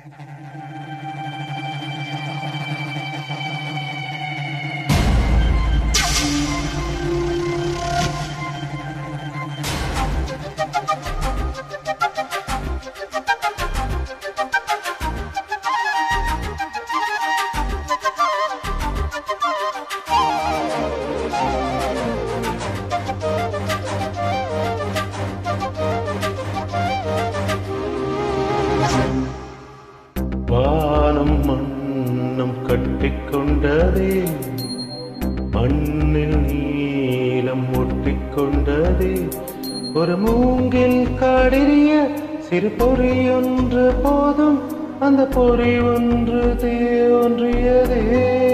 வானம் மன்னம் கட்டிக்கொண்டதே மண்ணில் நீலம் ஒட்டிக்கொண்டதே ஒரு மூங்கில் காடிரிய சிறு பொறி ஒன்று போதும் அந்த பொறி ஒன்று தோன்றியதே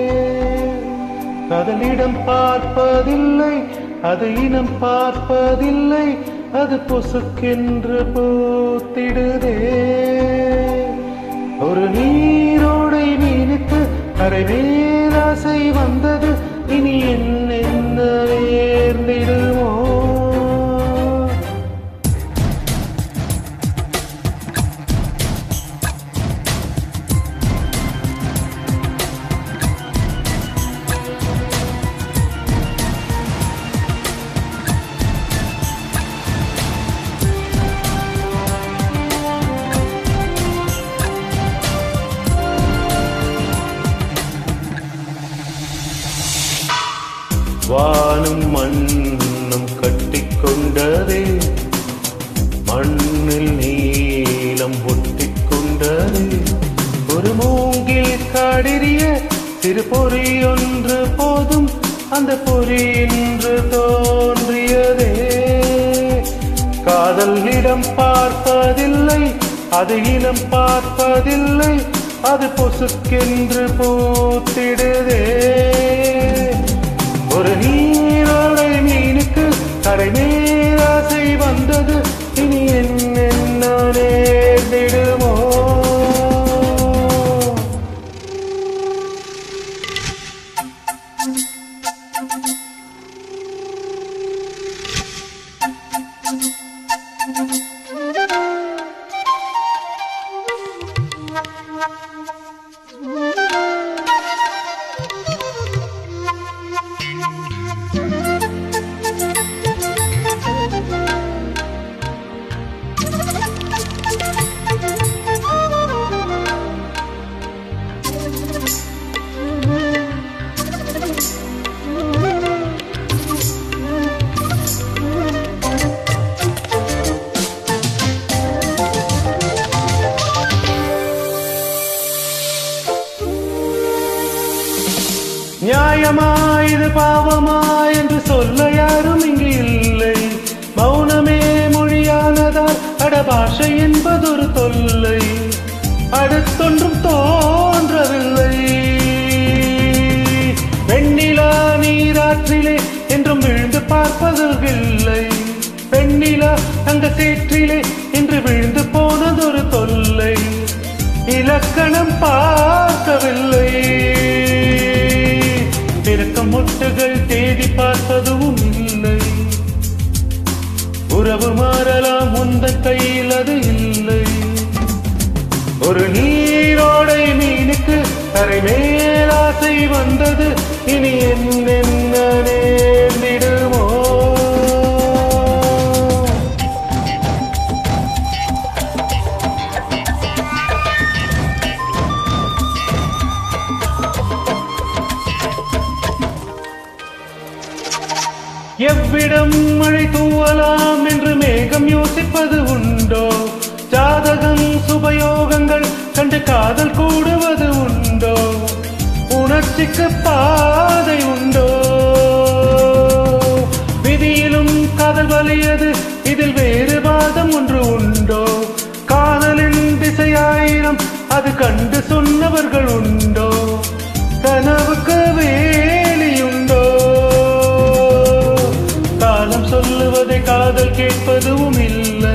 கடலிடம் பார்ப்பதில்லை அது இனம் பார்ப்பதில்லை அது பொசுக்கென்று பூத்திடுதே ஒரு நீரோடை மீனுக்கு கரை மேலாசை வந்தது இனி என்னென்ன நேர்ந்திடுமோ வானும் மண்ணும் கட்டிக்கொண்டதே மண்ணில் நீலம் ஒட்டிக்கொண்டதே ஒரு மூங்கில் காடிரிய சிறு பொறி ஒன்று போதும் அந்த பொறி இன்று தோன்றியதே காதல் இடம் பார்ப்பதில்லை அது இனம் பார்ப்பதில்லை அது பொசுக்கென்று பூத்திடுதே ஒரு நீரோடை மீனுக்கு கரை மேலாசை வந்தது இனி என்னென்ன நேர்ந்திடுமோ நியாயமா இது பாவமா என்று சொல்ல யாரும் இங்கு இல்லை மௌனமே மொழியானதால் அட பாஷை என்பதொரு தொல்லை அடுத்தொன்றும் தோன்றவில்லை வெண்ணிலா நீராற்றிலே என்றும் விழுந்து பார்ப்பதில்லை பெண்ணிலா தங்க சேற்றிலே என்று விழுந்து போனதொரு தொல்லை இலக்கணம் பார்க்கவில்லை பிறக்கும் முட்டுகள் தேடி பார்ப்பதும் இல்லை உறவு மாறலாம் உந்த கையில் அது இல்லை ஒரு நீரோடை மீனுக்கு கரை மேலாசை வந்தது இனி என்னென்ன நேர்ந்திடுமோ எவ்விடம் மழை தூவலாம் என்று மேகம் யோசிப்பது உண்டோ ஜாதகம் சுபயோகங்கள் கண்டு காதல் கூடுவது உண்டோ உணர்ச்சிக்கு பாதை உண்டோ விதியிலும் காதல் வலியது இதில் வேறு வாதம் ஒன்று உண்டோ காதலின் திசையாயிரம் அது கண்டு சொன்னவர்கள் உண்டோ கனவுக்கு வேலியுண்டோ காலம் சொல்லுவதை காதல் கேட்பதும் இல்லை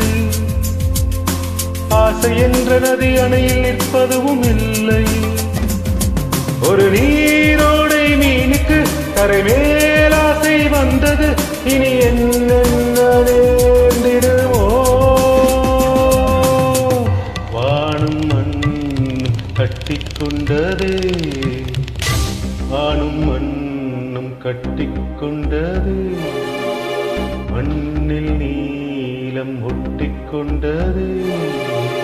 ஆசை என்ற நதி அணையில் நிற்பதும் இல்லை ஒரு நீரோடை மீனுக்கு கரை மேலாசை வந்தது இனி என்னென்ன நேர்ந்திடுமோ வானும் மண்ணும் கட்டிக்கொண்டதே ஆணும் மண்ணும் கட்டிக்கொண்டதே மண்ணில் நீலம் ஒட்டிக்கொண்டதே